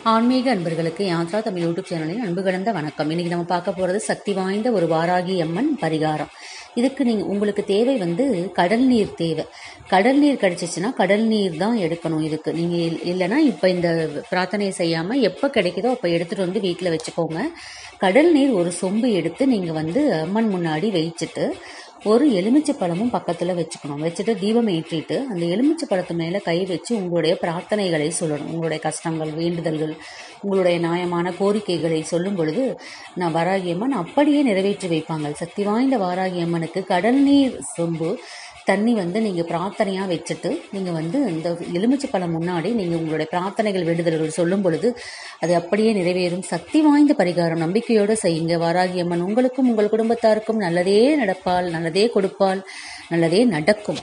ஆன்மீக அன்பர்களுக்கு யாத்ரா தமிழ் யூடியூப் சேனலின் அன்பு கலந்த வணக்கம் இன்னைக்கு நம்ம பார்க்க போகிறது சக்தி வாய்ந்த ஒரு வாராகி அம்மன் பரிகாரம் இதுக்கு நீங்கள் உங்களுக்கு தேவை வந்து கடல் நீர் தேவை கடல் நீர் கிடைச்சிச்சுன்னா கடல் நீர் தான் எடுக்கணும் இதுக்கு நீங்கள் இல்லைன்னா இப்போ இந்த பிரார்த்தனையை செய்யாமல் எப்போ கிடைக்குதோ அப்போ எடுத்துகிட்டு வந்து வீட்டில் வச்சுக்கோங்க கடல் நீர் ஒரு சொம்பு எடுத்து நீங்கள் வந்து அம்மன் முன்னாடி வைச்சிட்டு ஒரு எலுமிச்சை பழமும் பக்கத்தில் வச்சுக்கணும் வச்சுட்டு தீபம் ஏற்றிட்டு அந்த எலுமிச்சை பழத்து மேலே கை வச்சு உங்களுடைய பிரார்த்தனைகளை சொல்லணும் உங்களுடைய கஷ்டங்கள் வேண்டுதல்கள் உங்களுடைய நியாயமான கோரிக்கைகளை சொல்லும் பொழுது நான் வாராகி அம்மன் அப்படியே நிறைவேற்றி வைப்பாங்க சக்தி வாய்ந்த வாராகி அம்மனுக்கு கடல் நீர் சொம்பு தண்ணி வந்து நீங்கள் பிரார்த்தனையாக வச்சுட்டு நீங்கள் வந்து இந்த எலுமிச்சை பழம் முன்னாடி நீங்கள் உங்களுடைய பிரார்த்தனைகள் வேண்டுதல்கள் சொல்லும் பொழுது அது அப்படியே நிறைவேறும் சக்தி வாய்ந்த பரிகாரம் நம்பிக்கையோடு செய்யுங்க வாராகி அம்மன் உங்களுக்கும் உங்கள் குடும்பத்தாருக்கும் நல்லதே நடப்பால் நல்லதே கொடுப்பால் நல்லதே நடக்கும்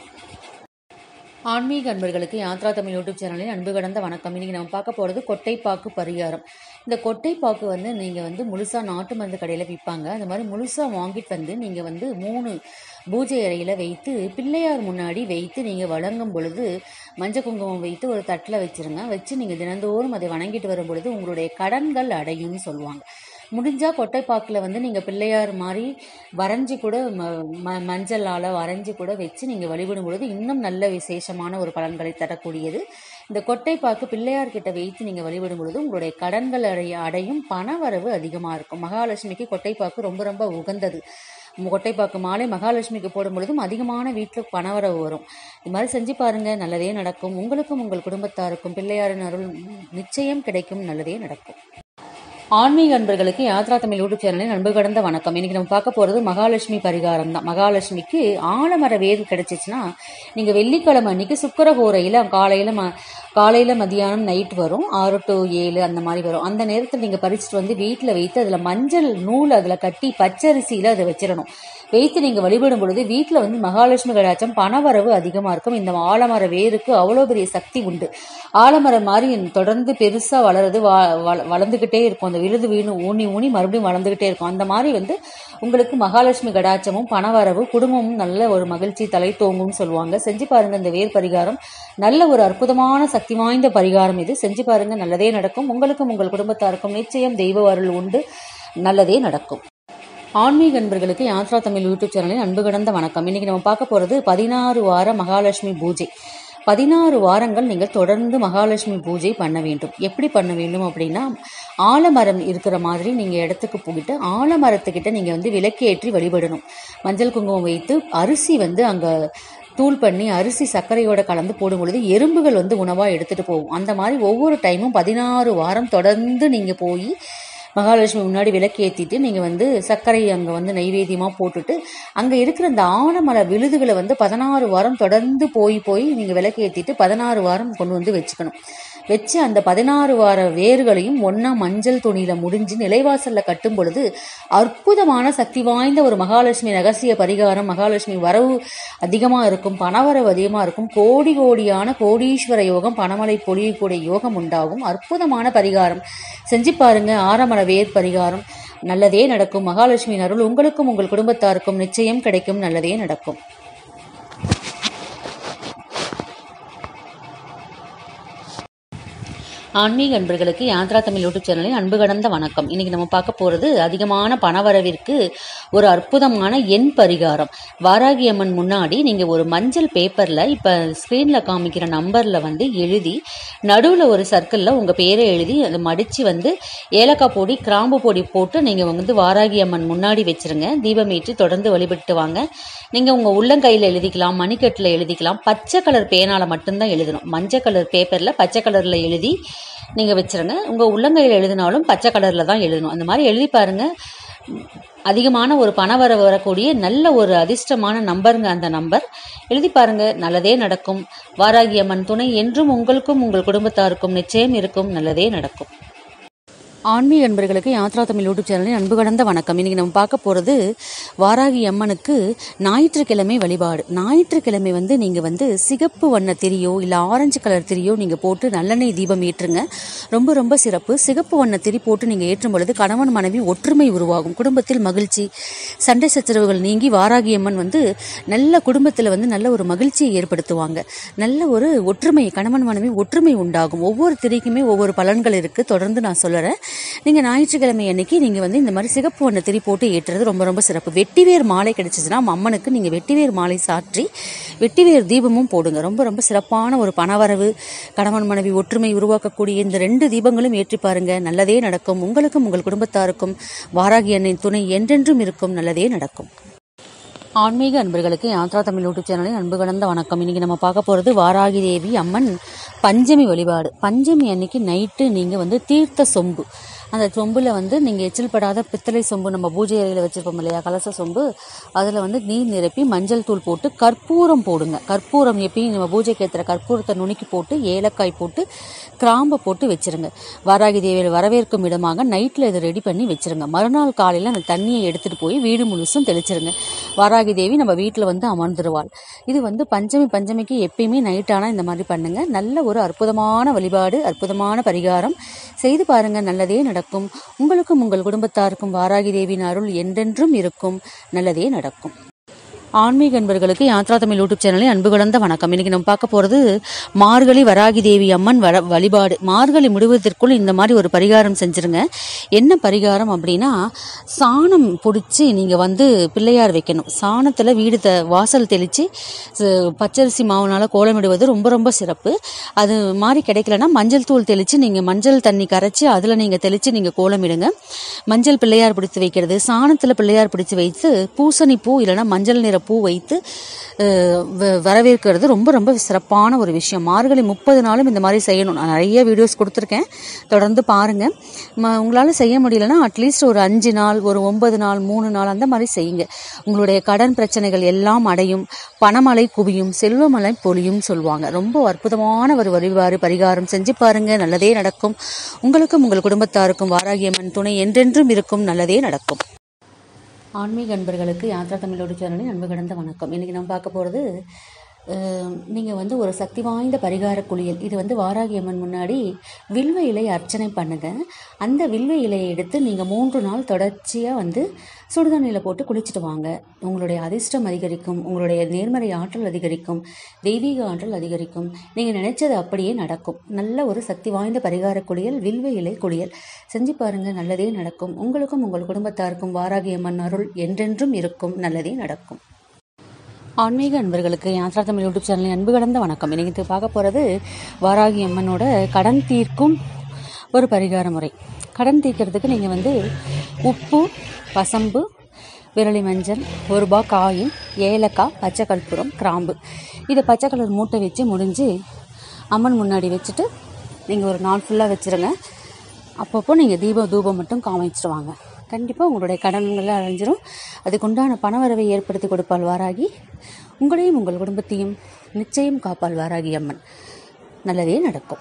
ஆன்மீக அன்பர்களுக்கு யாத்ரா தமிழ் யூடியூப் சேனலில் அன்பு கடந்த வணக்கம் இன்னைக்கு நம்ம பார்க்க போகிறது கொட்டைப்பாக்கு பரிகாரம் இந்த கொட்டைப்பாக்கு வந்து நீங்கள் வந்து முழுசாக நாட்டு மருந்து கடையில் விற்பாங்க அந்த மாதிரி முழுசாக வாங்கிட்டு வந்து நீங்கள் வந்து மூணு பூஜை அறையில் வைத்து பிள்ளையார் முன்னாடி வைத்து நீங்கள் வழங்கும் பொழுது மஞ்சள் குங்குமம் வைத்து ஒரு தட்டில் வச்சுருங்க வச்சு நீங்கள் தினந்தோறும் அதை வணங்கிட்டு வரும் பொழுது உங்களுடைய கடன்கள் அடையும்னு சொல்லுவாங்க முடிஞ்சால் கொட்டைப்பாக்கில் வந்து நீங்கள் பிள்ளையார் மாதிரி வரைஞ்சி கூட ம ம மஞ்சளால் வரைஞ்சி கூட வச்சு நீங்கள் வழிபடும் பொழுது இன்னும் நல்ல விசேஷமான ஒரு பலன்களை தரக்கூடியது இந்த கொட்டைப்பாக்கு பிள்ளையார் கிட்ட வைத்து நீங்கள் வழிபடும் பொழுது உங்களுடைய கடன்கள் அடைய அடையும் பண வரவு அதிகமாக இருக்கும் மகாலட்சுமிக்கு கொட்டைப்பாக்கு ரொம்ப ரொம்ப உகந்தது கொட்டைப்பாக்கு மாலை மகாலட்சுமிக்கு போடும் பொழுதும் அதிகமான வீட்டில் பணவரவு வரும் இது மாதிரி செஞ்சு பாருங்க நல்லதே நடக்கும் உங்களுக்கும் உங்கள் குடும்பத்தாருக்கும் பிள்ளையாரின் அருள் நிச்சயம் கிடைக்கும் நல்லதே நடக்கும் ஆன்மீக அன்பர்களுக்கு யாத்ரா தமிழ் யூடியூப் சேனலில் அன்பு கடந்த வணக்கம் இன்னைக்கு நம்ம பார்க்க போகிறது மகாலட்சுமி பரிகாரம் தான் மகாலட்சுமிக்கு ஆலமர வேர் கிடைச்சிச்சுன்னா நீங்கள் வெள்ளிக்கிழமை அன்னைக்கு சுக்கரஹோரையில் காலையில் ம காலையில் மதியானம் நைட் வரும் ஆறு டு ஏழு அந்த மாதிரி வரும் அந்த நேரத்தில் நீங்கள் பறிச்சுட்டு வந்து வீட்டில் வைத்து அதில் மஞ்சள் நூல் அதில் கட்டி பச்சரிசியில் அதை வச்சிடணும் வைத்து நீங்கள் வழிபடும் பொழுது வீட்டில் வந்து மகாலட்சுமி கடாச்சம் பணவரவு அதிகமாக இருக்கும் இந்த ஆலமர வேருக்கு அவ்வளோ பெரிய சக்தி உண்டு ஆலமரம் மாதிரி தொடர்ந்து பெருசாக வளருது வ வளர்ந்துக்கிட்டே இருக்கும் அந்த விழுது வீணு ஊனி ஊனி மறுபடியும் வளர்ந்துக்கிட்டே இருக்கும் அந்த மாதிரி வந்து உங்களுக்கு மகாலட்சுமி கடாச்சமும் பணவரவு குடும்பமும் நல்ல ஒரு மகிழ்ச்சி தலை தோங்கும்னு சொல்லுவாங்க செஞ்சு பாருங்க இந்த வேர் பரிகாரம் நல்ல ஒரு அற்புதமான சக்தி வாய்ந்த பரிகாரம் இது செஞ்சு பாருங்க நல்லதே நடக்கும் உங்களுக்கும் உங்கள் குடும்பத்தாருக்கும் நிச்சயம் தெய்வ அருள் உண்டு நல்லதே நடக்கும் ஆன்மீக அன்பர்களுக்கு யாத்ரா தமிழ் யூடியூப் சேனலில் அன்பு கடந்த வணக்கம் இன்னைக்கு நம்ம பார்க்க போகிறது பதினாறு வார மகாலட்சுமி பூஜை பதினாறு வாரங்கள் நீங்கள் தொடர்ந்து மகாலட்சுமி பூஜை பண்ண வேண்டும் எப்படி பண்ண வேண்டும் அப்படின்னா ஆலமரம் இருக்கிற மாதிரி நீங்கள் இடத்துக்கு போயிட்டு ஆலமரத்துக்கிட்ட நீங்கள் வந்து விளக்கேற்றி வழிபடணும் மஞ்சள் குங்குமம் வைத்து அரிசி வந்து அங்கே தூள் பண்ணி அரிசி சர்க்கரையோட கலந்து போடும் பொழுது எறும்புகள் வந்து உணவாக எடுத்துகிட்டு போகும் அந்த மாதிரி ஒவ்வொரு டைமும் பதினாறு வாரம் தொடர்ந்து நீங்கள் போய் மகாலட்சுமி முன்னாடி விளக்கு ஏற்றிட்டு நீங்கள் வந்து சர்க்கரை அங்கே வந்து நைவேத்தியமாக போட்டுட்டு அங்கே இருக்கிற அந்த ஆனமர விழுதுகளை வந்து பதினாறு வாரம் தொடர்ந்து போய் போய் நீங்கள் விளக்கு ஏற்றிட்டு பதினாறு வாரம் கொண்டு வந்து வச்சுக்கணும் வச்சு அந்த பதினாறு வார வேர்களையும் ஒன்றா மஞ்சள் துணியில் முடிஞ்சு நிலைவாசலில் கட்டும் பொழுது அற்புதமான சக்தி வாய்ந்த ஒரு மகாலட்சுமி ரகசிய பரிகாரம் மகாலட்சுமி வரவு அதிகமாக இருக்கும் பணவரவு அதிகமாக இருக்கும் கோடி கோடியான கோடீஸ்வர யோகம் பணமலை பொழியக்கூடிய யோகம் உண்டாகும் அற்புதமான பரிகாரம் செஞ்சு பாருங்க ஆரமர வேர் பரிகாரம் நல்லதே நடக்கும் மகாலட்சுமி அருள் உங்களுக்கும் உங்கள் குடும்பத்தாருக்கும் நிச்சயம் கிடைக்கும் நல்லதே நடக்கும் ஆன்மீக அன்பர்களுக்கு யாத்ரா தமிழ் யூடியூப் சேனலில் அன்பு கடந்த வணக்கம் இன்னைக்கு நம்ம பார்க்க போகிறது அதிகமான பணவரவிற்கு ஒரு அற்புதமான எண் பரிகாரம் வாராகி அம்மன் முன்னாடி நீங்கள் ஒரு மஞ்சள் பேப்பரில் இப்போ ஸ்க்ரீனில் காமிக்கிற நம்பரில் வந்து எழுதி நடுவில் ஒரு சர்க்கிளில் உங்கள் பேரை எழுதி அதை மடித்து வந்து ஏலக்காய் பொடி கிராம்பு பொடி போட்டு நீங்கள் வந்து வாராகி அம்மன் முன்னாடி வச்சுருங்க தீபமேற்றி தொடர்ந்து வழிபட்டு வாங்க நீங்கள் உங்கள் உள்ளங்கையில் எழுதிக்கலாம் மணிக்கட்டில் எழுதிக்கலாம் பச்சை கலர் பேனால் மட்டும்தான் எழுதணும் மஞ்சள் கலர் பேப்பரில் பச்சை கலரில் எழுதி நீங்கள் வச்சுருங்க உங்கள் உள்ளங்கையில் எழுதினாலும் பச்சை கலரில் தான் எழுதணும் அந்த மாதிரி எழுதி பாருங்கள் அதிகமான ஒரு பண வர வரக்கூடிய நல்ல ஒரு அதிர்ஷ்டமான நம்பருங்க அந்த நம்பர் எழுதி பாருங்க நல்லதே நடக்கும் வாராகி அம்மன் துணை என்றும் உங்களுக்கும் உங்கள் குடும்பத்தாருக்கும் நிச்சயம் இருக்கும் நல்லதே நடக்கும் ஆன்மீக அன்பர்களுக்கு யாத்ரா தமிழ் யூடியூப் சேனலின் அன்பு கடந்த வணக்கம் இன்னைக்கு நம்ம பார்க்க போகிறது வாராகி அம்மனுக்கு ஞாயிற்றுக்கிழமை வழிபாடு ஞாயிற்றுக்கிழமை வந்து நீங்கள் வந்து சிகப்பு வண்ண திரியோ இல்லை ஆரஞ்சு கலர் திரியோ நீங்கள் போட்டு நல்லெண்ணெய் தீபம் ஏற்றுங்க ரொம்ப ரொம்ப சிறப்பு சிகப்பு வண்ண திரி போட்டு நீங்கள் ஏற்றும் பொழுது கணவன் மனைவி ஒற்றுமை உருவாகும் குடும்பத்தில் மகிழ்ச்சி சண்டை சச்சரவுகள் நீங்கி வாராகி அம்மன் வந்து நல்ல குடும்பத்தில் வந்து நல்ல ஒரு மகிழ்ச்சியை ஏற்படுத்துவாங்க நல்ல ஒரு ஒற்றுமை கணவன் மனைவி ஒற்றுமை உண்டாகும் ஒவ்வொரு திரிக்குமே ஒவ்வொரு பலன்கள் இருக்குது தொடர்ந்து நான் சொல்லுறேன் நீங்கள் ஞாயிற்றுக்கிழமை அன்னைக்கு நீங்கள் வந்து இந்த மாதிரி சிகப்பு வண்ண திரி போட்டு ஏற்றுறது ரொம்ப ரொம்ப சிறப்பு வெட்டிவேர் மாலை கிடைச்சிச்சுன்னா அம்மனுக்கு நீங்கள் வெட்டிவேர் மாலை சாற்றி வெட்டிவேர் தீபமும் போடுங்க ரொம்ப ரொம்ப சிறப்பான ஒரு பணவரவு கணவன் மனைவி ஒற்றுமை உருவாக்கக்கூடிய இந்த ரெண்டு தீபங்களும் ஏற்றி பாருங்க நல்லதே நடக்கும் உங்களுக்கும் உங்கள் குடும்பத்தாருக்கும் வாராகி அன்னை துணை என்றென்றும் இருக்கும் நல்லதே நடக்கும் ஆன்மீக அன்பர்களுக்கு யாத்ரா தமிழ் யூடியூப் சேனலின் அன்பு கலந்த வணக்கம் இன்னைக்கு நம்ம பார்க்க போகிறது வாராகி தேவி அம்மன் பஞ்சமி வழிபாடு பஞ்சமி அன்னைக்கு நைட்டு நீங்கள் வந்து தீர்த்த சொம்பு அந்த சொம்பில் வந்து நீங்கள் எச்சில் படாத பித்தளை சொம்பு நம்ம பூஜை அறையில் வச்சுருப்போம் இல்லையா கலச சொம்பு அதில் வந்து நீர் நிரப்பி மஞ்சள் தூள் போட்டு கற்பூரம் போடுங்க கற்பூரம் எப்பயும் நம்ம பூஜைக்கு ஏற்றுற கற்பூரத்தை நுணுக்கி போட்டு ஏலக்காய் போட்டு கிராம்பை போட்டு வச்சிருங்க வாராகி தேவியை வரவேற்கும் இடமாக நைட்டில் இதை ரெடி பண்ணி வச்சிருங்க மறுநாள் காலையில் அந்த தண்ணியை எடுத்துகிட்டு போய் வீடு முழுசும் தெளிச்சிருங்க வாராகி தேவி நம்ம வீட்டில் வந்து அமர்ந்துருவாள் இது வந்து பஞ்சமி பஞ்சமிக்கு எப்பயுமே நைட் ஆனால் இந்த மாதிரி பண்ணுங்க நல்ல ஒரு அற்புதமான வழிபாடு அற்புதமான பரிகாரம் செய்து பாருங்க நல்லதே நடக்கும் உங்களுக்கும் உங்கள் குடும்பத்தாருக்கும் வாராகி தேவியின் அருள் என்றென்றும் இருக்கும் நல்லதே நடக்கும் ஆன்மீக அன்பர்களுக்கு யாத்ரா தமிழ் யூடியூப் சேனலில் அன்பு கலந்த வணக்கம் இன்னைக்கு நம்ம பார்க்க போகிறது மார்கழி வராகி தேவி அம்மன் வர வழிபாடு மார்கழி முடிவதற்குள் இந்த மாதிரி ஒரு பரிகாரம் செஞ்சுருங்க என்ன பரிகாரம் அப்படின்னா சாணம் பிடிச்சி நீங்கள் வந்து பிள்ளையார் வைக்கணும் சாணத்தில் வீடு த வாசல் தெளித்து பச்சரிசி மாவுனால் கோலமிடுவது ரொம்ப ரொம்ப சிறப்பு அது மாதிரி கிடைக்கலன்னா மஞ்சள் தூள் தெளித்து நீங்கள் மஞ்சள் தண்ணி கரைச்சி அதில் நீங்கள் தெளித்து நீங்கள் கோலமிடுங்க மஞ்சள் பிள்ளையார் பிடித்து வைக்கிறது சாணத்தில் பிள்ளையார் பிடிச்சு வைத்து பூசணி பூ இல்லைன்னா மஞ்சள் நிற பூ வைத்து அஹ், வ- வரவேற்கிறது ரொம்ப ரொம்ப சிறப்பான ஒரு விஷயம் மார்கழி முப்பது நாளும் இந்த மாதிரி செய்யணும் நான் நிறைய வீடியோஸ் கொடுத்துருக்கேன் தொடர்ந்து பாருங்கள் உங்களால் செய்ய முடியலன்னா அட்லீஸ்ட் ஒரு அஞ்சு நாள் ஒரு ஒன்பது நாள் மூணு நாள் அந்த மாதிரி செய்யுங்க உங்களுடைய கடன் பிரச்சனைகள் எல்லாம் அடையும் பணமழை குவியும் செல்வமழை பொழியும் சொல்லுவாங்க ரொம்ப அற்புதமான ஒரு வழிபாடு பரிகாரம் செஞ்சு பாருங்க நல்லதே நடக்கும் உங்களுக்கும் உங்கள் குடும்பத்தாருக்கும் வாராகியம்மன் துணை என்றென்றும் இருக்கும் நல்லதே நடக்கும் ஆன்மீக அன்பர்களுக்கு யாத்ரா தமிழோடு சேனலின் அன்பு கடந்த வணக்கம் இன்றைக்கி நம்ம பார்க்க போகிறது நீங்கள் வந்து ஒரு சக்தி வாய்ந்த பரிகார குளியல் இது வந்து வாராகி அம்மன் முன்னாடி வில்வ இலை அர்ச்சனை பண்ணுங்க அந்த வில்வ இலையை எடுத்து நீங்கள் மூன்று நாள் தொடர்ச்சியாக வந்து சுடுதண்ணியில் போட்டு குளிச்சுட்டு வாங்க உங்களுடைய அதிர்ஷ்டம் அதிகரிக்கும் உங்களுடைய நேர்மறை ஆற்றல் அதிகரிக்கும் தெய்வீக ஆற்றல் அதிகரிக்கும் நீங்கள் நினைச்சது அப்படியே நடக்கும் நல்ல ஒரு சக்தி வாய்ந்த பரிகார குளியல் வில்வ இலை குளியல் செஞ்சு பாருங்க நல்லதே நடக்கும் உங்களுக்கும் உங்கள் குடும்பத்தாருக்கும் வாராகி அம்மன் அருள் என்றென்றும் இருக்கும் நல்லதே நடக்கும் ஆன்மீக அன்பர்களுக்கு யாத்ரா தமிழ் யூடியூப் சேனலின் அன்பு கடந்த வணக்கம் இன்னைக்கு இது பார்க்க போகிறது வாராகி அம்மனோட கடன் தீர்க்கும் ஒரு பரிகார முறை கடன் தீர்க்கிறதுக்கு நீங்கள் வந்து உப்பு பசம்பு விரலி மஞ்சள் ஒரு ரூபாய் காயின் ஏலக்காய் பச்சை கற்பூரம் கிராம்பு இதை பச்சை கலர் மூட்டை வச்சு முடிஞ்சு அம்மன் முன்னாடி வச்சுட்டு நீங்கள் ஒரு நாள் ஃபுல்லாக வச்சுருங்க அப்பப்போ நீங்கள் தீப தூபம் மட்டும் காமிச்சிட்டு வாங்க கண்டிப்பாக உங்களுடைய கடன்கள் அழிஞ்சிரும் அதுக்குண்டான பணவரவை ஏற்படுத்தி கொடுப்பாள் வாராகி உங்களையும் உங்கள் குடும்பத்தையும் நிச்சயம் காப்பாள் வாராகி அம்மன் நல்லதே நடக்கும்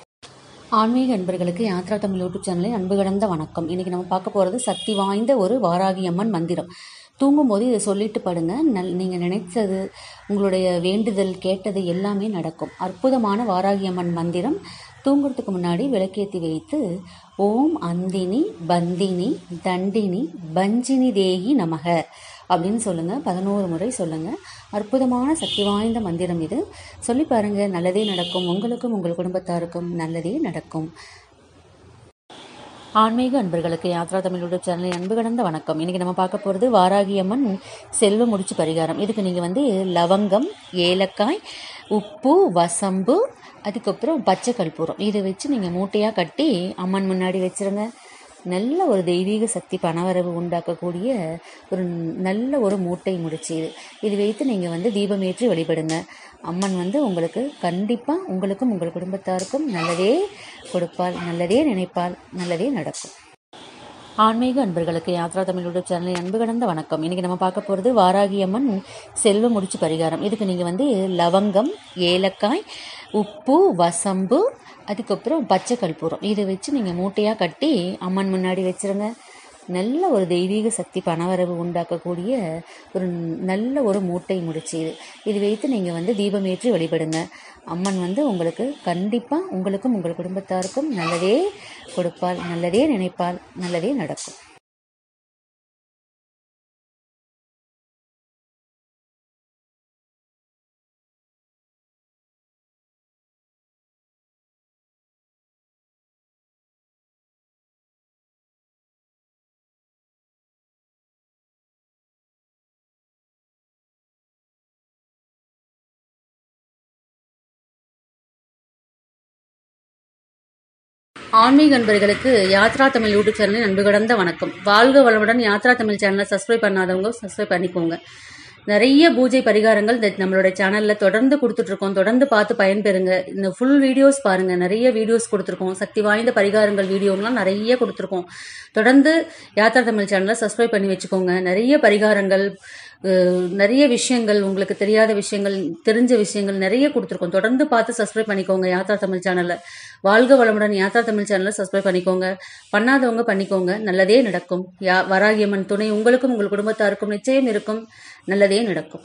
ஆன்மீக அன்பர்களுக்கு யாத்ரா தமிழ் யூடியூப் சேனலில் அன்பு கடந்த வணக்கம் இன்னைக்கு நம்ம பார்க்க போகிறது சக்தி வாய்ந்த ஒரு வாராகி அம்மன் மந்திரம் தூங்கும்போது இதை சொல்லிட்டு படுங்க நல் நீங்கள் நினைத்தது உங்களுடைய வேண்டுதல் கேட்டது எல்லாமே நடக்கும் அற்புதமான வாராகி அம்மன் மந்திரம் தூங்குறதுக்கு முன்னாடி விளக்கேற்றி வைத்து ஓம் அந்தினி பந்தினி தண்டினி பஞ்சினி தேகி நமக அப்படின்னு சொல்லுங்க பதினோரு முறை சொல்லுங்க அற்புதமான சக்தி வாய்ந்த மந்திரம் இது சொல்லி பாருங்க நல்லதே நடக்கும் உங்களுக்கும் உங்கள் குடும்பத்தாருக்கும் நல்லதே நடக்கும் ஆன்மீக அன்பர்களுக்கு யாத்ரா தமிழ் யூடியூப் சேனலில் அன்பு கடந்த வணக்கம் இன்னைக்கு நம்ம பார்க்க போகிறது வாராகி அம்மன் செல்வ முடிச்சு பரிகாரம் இதுக்கு நீங்கள் வந்து லவங்கம் ஏலக்காய் உப்பு வசம்பு அதுக்கப்புறம் பச்சை கற்பூரம் இதை வச்சு நீங்கள் மூட்டையாக கட்டி அம்மன் முன்னாடி வச்சிருங்க நல்ல ஒரு தெய்வீக சக்தி பணவரவு உண்டாக்கக்கூடிய ஒரு நல்ல ஒரு மூட்டை முடிச்சு இது இது வைத்து நீங்கள் வந்து தீபமேற்றி வழிபடுங்க அம்மன் வந்து உங்களுக்கு கண்டிப்பாக உங்களுக்கும் உங்கள் குடும்பத்தாருக்கும் நல்லதே கொடுப்பாள் நல்லதே நினைப்பாள் நல்லதே நடக்கும் ஆன்மீக அன்பர்களுக்கு யாத்ரா தமிழ் யூடியூப் சேனலில் அன்பு கடந்த வணக்கம் இன்னைக்கு நம்ம பார்க்க போகிறது வாராகி அம்மன் செல்வ முடிச்சு பரிகாரம் இதுக்கு நீங்கள் வந்து லவங்கம் ஏலக்காய் உப்பு வசம்பு அதுக்கப்புறம் பச்சை கற்பூரம் இதை வச்சு நீங்கள் மூட்டையாக கட்டி அம்மன் முன்னாடி வச்சிருங்க நல்ல ஒரு தெய்வீக சக்தி பணவரவு உண்டாக்கக்கூடிய ஒரு நல்ல ஒரு மூட்டை முடிச்சு இது இது வைத்து நீங்கள் வந்து தீபமேற்றி வழிபடுங்க அம்மன் வந்து உங்களுக்கு கண்டிப்பாக உங்களுக்கும் உங்கள் குடும்பத்தாருக்கும் நல்லதே கொடுப்பாள் நல்லதே நினைப்பாள் நல்லதே நடக்கும் ஆன்மீக அன்பர்களுக்கு யாத்ரா தமிழ் யூடியூப் சேனலின் அன்பு கடந்த வணக்கம் வாழ்க வளமுடன் யாத்ரா தமிழ் சேனலை சப்ஸ்கிரைப் பண்ணாதவங்க சப்ஸ்கிரைப் பண்ணிக்கோங்க நிறைய பூஜை பரிகாரங்கள் இந்த நம்மளோட சேனல்ல தொடர்ந்து கொடுத்துட்டு இருக்கோம் தொடர்ந்து பார்த்து பயன்பெறுங்க இந்த ஃபுல் வீடியோஸ் பாருங்க நிறைய வீடியோஸ் கொடுத்துருக்கோம் சக்தி வாய்ந்த பரிகாரங்கள் வீடியோங்களாம் நிறைய கொடுத்துருக்கோம் தொடர்ந்து யாத்ரா தமிழ் சேனலை சப்ஸ்கிரைப் பண்ணி வச்சுக்கோங்க நிறைய பரிகாரங்கள் அஹ், நிறைய விஷயங்கள் உங்களுக்கு தெரியாத விஷயங்கள் தெரிஞ்ச விஷயங்கள் நிறைய கொடுத்துருக்கோம் தொடர்ந்து பார்த்து சப்ஸ்கிரைப் பண்ணிக்கோங்க யாத்ரா தமிழ் சேனலை வாழ்க வளமுடன் யாத்ரா தமிழ் சேனலை சப்ஸ்கிரைப் பண்ணிக்கோங்க பண்ணாதவங்க பண்ணிக்கோங்க நல்லதே நடக்கும் யா வராகியம்மன் துணை உங்களுக்கும் உங்கள் குடும்பத்தாருக்கும் நிச்சயம் இருக்கும் நல்லதே நடக்கும்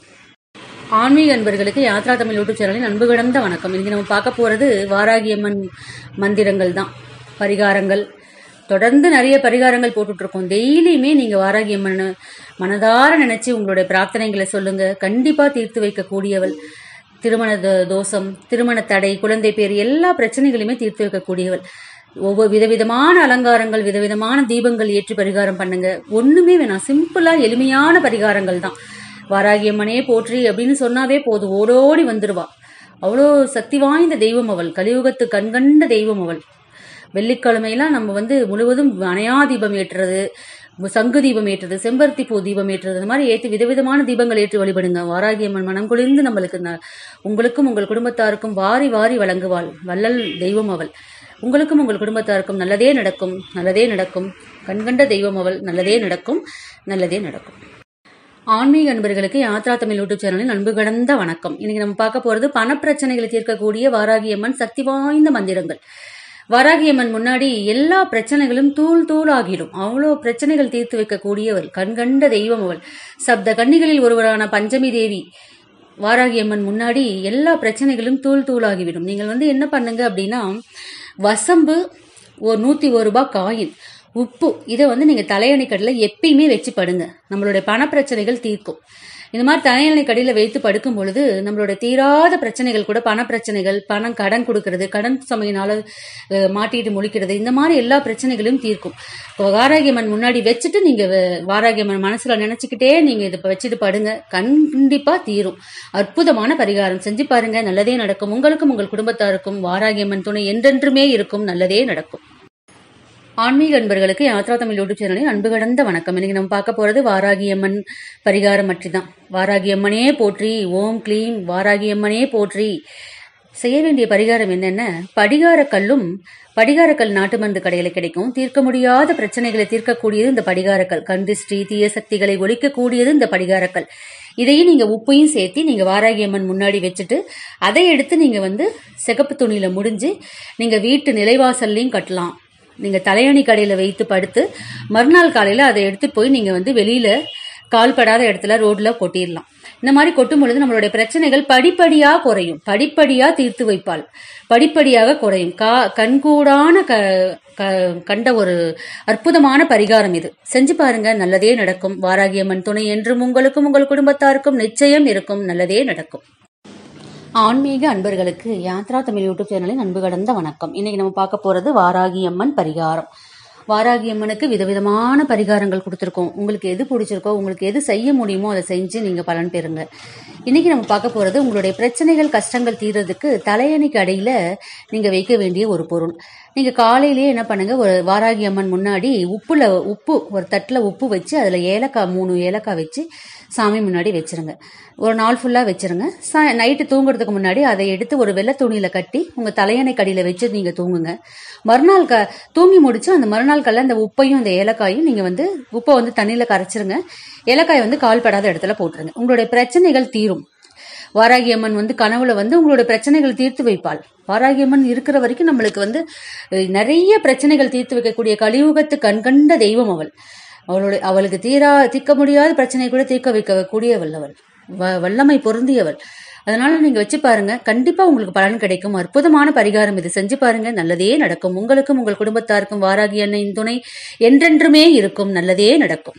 ஆன்மீக அன்பர்களுக்கு யாத்ரா தமிழ் யூடியூப் சேனலின் அன்பு கடந்த வணக்கம் இன்னைக்கு நம்ம பார்க்க போறது வாராகியம்மன் மந்திரங்கள் தான் பரிகாரங்கள் தொடர்ந்து நிறைய பரிகாரங்கள் போட்டுட்டு இருக்கோம் டெய்லியுமே நீங்க வாராகியம்மன் மனதார நினைச்சு உங்களுடைய பிரார்த்தனைகளை சொல்லுங்க கண்டிப்பா தீர்த்து வைக்கக்கூடியவள் திருமண தோ- தோஷம் திருமண தடை குழந்தை பேர் எல்லா பிரச்சனைகளையுமே தீர்த்து வைக்கக்கூடியவள் ஒவ்வொரு விதவிதமான அலங்காரங்கள் விதவிதமான தீபங்கள் ஏற்றி பரிகாரம் பண்ணுங்க ஒண்ணுமே வேணாம் சிம்பிளா எளிமையான பரிகாரங்கள் தான் வாராகியம்மனே போற்றி அப்படின்னு சொன்னாவே போதும் ஓடோடி வந்துருவா அவ்வளோ சக்தி வாய்ந்த தெய்வம் அவள் கலியுகத்து கண்கண்ட தெய்வம் அவள் வெள்ளிக்கிழமையெல்லாம் நம்ம வந்து முழுவதும் அணையா தீபம் ஏற்றுறது சங்கு தீபம் ஏற்றுறது செம்பருத்தி பூ தீபம் ஏற்றுறது இந்த மாதிரி ஏற்றி விதவிதமான தீபங்கள் ஏற்றி வழிபடுங்க வாராகியம்மன் மனம் குளிர்ந்து நம்மளுக்கு ந- உங்களுக்கும் உங்கள் குடும்பத்தாருக்கும் வாரி வாரி வழங்குவாள் வள்ளல் தெய்வம் அவள் உங்களுக்கும் உங்கள் குடும்பத்தாருக்கும் நல்லதே நடக்கும் நல்லதே நடக்கும் கண்கண்ட தெய்வம் அவள் நல்லதே நடக்கும் நல்லதே நடக்கும் ஆன்மீக அன்பர்களுக்கு யாத்ரா தமிழ் யூடியூப் சேனலின் அன்பு கடந்த வணக்கம் இன்னைக்கு நம்ம பார்க்க போறது பணப்பிரச்சனைகளை தீர்க்கக்கூடிய வாராகியம்மன் சக்தி வாய்ந்த மந்திரங்கள் வாராகியம்மன் முன்னாடி எல்லா பிரச்சனைகளும் தூள் தூள் ஆகிடும் அவ்வளோ பிரச்சனைகள் தீர்த்து வைக்கக்கூடியவள் கண்கண்ட தெய்வம் அவள் சப்த கன்னிகளில் ஒருவரான பஞ்சமி தேவி வாராகியம்மன் முன்னாடி எல்லா பிரச்சனைகளும் தூள் தூளாகிவிடும் நீங்கள் வந்து என்ன பண்ணுங்க அப்படின்னா வசம்பு ஒரு நூற்றி ஒரு ரூபாய் காயின் உப்பு இதை வந்து நீங்கள் தலையணை கடையில் எப்பயுமே வச்சு படுங்க நம்மளுடைய பணப்பிரச்சனைகள் தீர்க்கும் இந்த மாதிரி தலையணை கடையில் வைத்து படுக்கும் பொழுது நம்மளுடைய தீராத பிரச்சனைகள் கூட பண பிரச்சனைகள் பணம் கடன் கொடுக்கறது கடன் சுமையினால அஹ், மாட்டிட்டு முழிக்கிறது இந்த மாதிரி எல்லா பிரச்சனைகளையும் தீர்க்கும் இப்போ வாராகியம்மன் முன்னாடி வச்சுட்டு நீங்க வ- வாராகியம்மன் மனசுல நினைச்சுக்கிட்டே நீங்க இதை வச்சுட்டு படுங்க கண்டிப்பா தீரும் அற்புதமான பரிகாரம் செஞ்சு பாருங்க நல்லதே நடக்கும் உங்களுக்கும் உங்கள் குடும்பத்தாருக்கும் வாராகியம்மன் துணை என்றென்றுமே இருக்கும் நல்லதே நடக்கும் ஆன்மீக அன்பர்களுக்கு யாத்ரா தமிழ் யூடியூப் சேனலில் அன்பு கடந்த வணக்கம் இன்னைக்கு நம்ம பார்க்க போறது வாராகியம்மன் பரிகாரம் பற்றி தான் வாராகியம்மனே போற்றி ஓம் க்ளீம் வாராகியம்மனே போற்றி செய்ய வேண்டிய பரிகாரம் என்னென்ன படிகார கல்லும் படிகாரக்கல் நாட்டு மருந்து கடையில் கிடைக்கும் தீர்க்க முடியாத பிரச்சனைகளை தீர்க்கக்கூடியது இந்த படிகாரக்கல் கந்திஷ்டி தீய சக்திகளை ஒழிக்கக்கூடியது இந்த படிகாரக்கல் இதையும் நீங்க உப்பையும் சேர்த்து நீங்க வாராகியம்மன் முன்னாடி வச்சுட்டு அதை எடுத்து நீங்க வந்து சிகப்பு துணியில முடிஞ்சு நீங்க வீட்டு நிலைவாசல்லையும் கட்டலாம் நீங்க தலையணி கடையில வைத்து படுத்து மறுநாள் காலையில அதை எடுத்துட்டு போய் நீங்க வந்து வெளியில கால்படாத இடத்துல ரோட்ல கொட்டிடலாம் இந்த மாதிரி கொட்டும் பொழுது நம்மளுடைய பிரச்சனைகள் படிப்படியா குறையும் படிப்படியா தீர்த்து வைப்பாள் படிப்படியாக குறையும் கா கண்கூடான க க- கண்ட ஒரு அற்புதமான பரிகாரம் இது செஞ்சு பாருங்க நல்லதே நடக்கும் வாராகியம்மன் துணை என்றும் உங்களுக்கும் உங்கள் குடும்பத்தாருக்கும் நிச்சயம் இருக்கும் நல்லதே நடக்கும் ஆன்மீக அன்பர்களுக்கு யாத்ரா தமிழ் யூடியூப் சேனலின் அன்பு கடந்த வணக்கம் இன்னைக்கு நம்ம பார்க்க போறது வாராகி அம்மன் பரிகாரம் வாராகி அம்மனுக்கு விதவிதமான பரிகாரங்கள் கொடுத்துருக்கோம் உங்களுக்கு எது பிடிச்சிருக்கோ உங்களுக்கு எது செய்ய முடியுமோ அதை செஞ்சு நீங்க பலன் பெறுங்க இன்னைக்கு நம்ம பார்க்க போறது உங்களுடைய பிரச்சனைகள் கஷ்டங்கள் தீர்றதுக்கு தலையணைக்கு அடியில நீங்க வைக்க வேண்டிய ஒரு பொருள் நீங்க காலையிலேயே என்ன பண்ணுங்க ஒரு வாராகி அம்மன் முன்னாடி உப்புல உப்பு ஒரு தட்டுல உப்பு வச்சு அதுல ஏலக்காய் மூணு ஏலக்காய் வச்சு சாமி முன்னாடி வச்சிருங்க ஒரு நாள் ஃபுல்லாக வச்சிருங்க சா நைட்டு தூங்குறதுக்கு முன்னாடி அதை எடுத்து ஒரு வெள்ளை துணியில் கட்டி உங்கள் தலையணை கடியில் வச்சு நீங்கள் தூங்குங்க மறுநாள் க தூங்கி முடிச்சு அந்த மறுநாள் கல்ல அந்த உப்பையும் அந்த ஏலக்காயும் நீங்கள் வந்து உப்பை வந்து தண்ணியில் கரைச்சிருங்க ஏலக்காயை வந்து கால் படாத இடத்துல போட்டுருங்க உங்களுடைய பிரச்சனைகள் தீரும் வாராகி அம்மன் வந்து கனவுல வந்து உங்களோட பிரச்சனைகள் தீர்த்து வைப்பாள் வாராகி அம்மன் இருக்கிற வரைக்கும் நம்மளுக்கு வந்து அஹ், நிறைய பிரச்சனைகள் தீர்த்து வைக்கக்கூடிய கலியுகத்து கண்கண்ட தெய்வம் அவள் அவளுடைய அவளுக்கு தீரா தீர்க்க முடியாத பிரச்சனை கூட தீர்க்க வைக்கக்கூடியவள் அவள் வ- வல்லமை பொருந்தியவள் அதனால நீங்க வச்சு பாருங்க கண்டிப்பா உங்களுக்கு பலன் கிடைக்கும் அற்புதமான பரிகாரம் இது செஞ்சு பாருங்க நல்லதே நடக்கும் உங்களுக்கும் உங்கள் குடும்பத்தாருக்கும் வாராகி அன்னையின் துணை என்றென்றுமே இருக்கும் நல்லதே நடக்கும்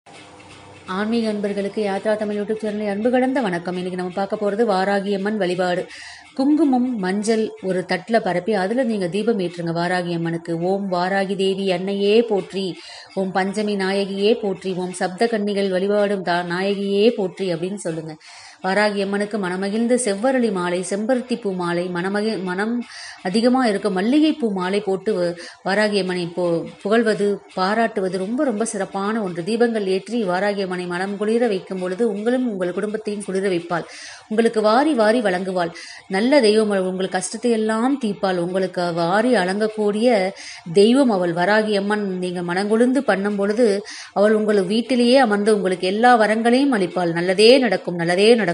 ஆன்மீக அன்பர்களுக்கு யாத்ரா தமிழ் யூடியூப் சேனலில் அன்பு கடந்த வணக்கம் இன்னைக்கு நம்ம பார்க்க போறது வாராகி அம்மன் வழிபாடு குங்குமம் மஞ்சள் ஒரு தட்டில் பரப்பி அதில் நீங்கள் தீபம் ஏற்றுங்க வாராகி அம்மனுக்கு ஓம் வாராகி தேவி அன்னையே போற்றி ஓம் பஞ்சமி நாயகியே போற்றி ஓம் சப்த கன்னிகள் வழிபாடும் தா நாயகியே போற்றி அப்படின்னு சொல்லுங்க வாராகி அம்மனுக்கு மனமகிழ்ந்து செவ்வரளி மாலை செம்பருத்தி பூ மாலை மனமகி மனம் அதிகமாக இருக்க மல்லிகைப்பூ மாலை போட்டு வ- வாராகி அம்மனை போ புகழ்வது பாராட்டுவது ரொம்ப ரொம்ப சிறப்பான ஒன்று தீபங்கள் ஏற்றி வாராகி அம்மனை மனம் குளிர வைக்கும் பொழுது உங்களும் உங்கள் குடும்பத்தையும் குளிர வைப்பாள் உங்களுக்கு வாரி வாரி வழங்குவாள் நல்ல தெய்வம் அவள் உங்கள் கஷ்டத்தை எல்லாம் தீர்ப்பாள் உங்களுக்கு வாரி அலங்கக்கூடிய தெய்வம் அவள் வராகி அம்மன் நீங்கள் மனங்குளிர்ந்து பண்ணும் பொழுது அவள் உங்கள் வீட்டிலேயே அமர்ந்து உங்களுக்கு எல்லா வரங்களையும் அளிப்பாள் நல்லதே நடக்கும் நல்லதே நடக்கும்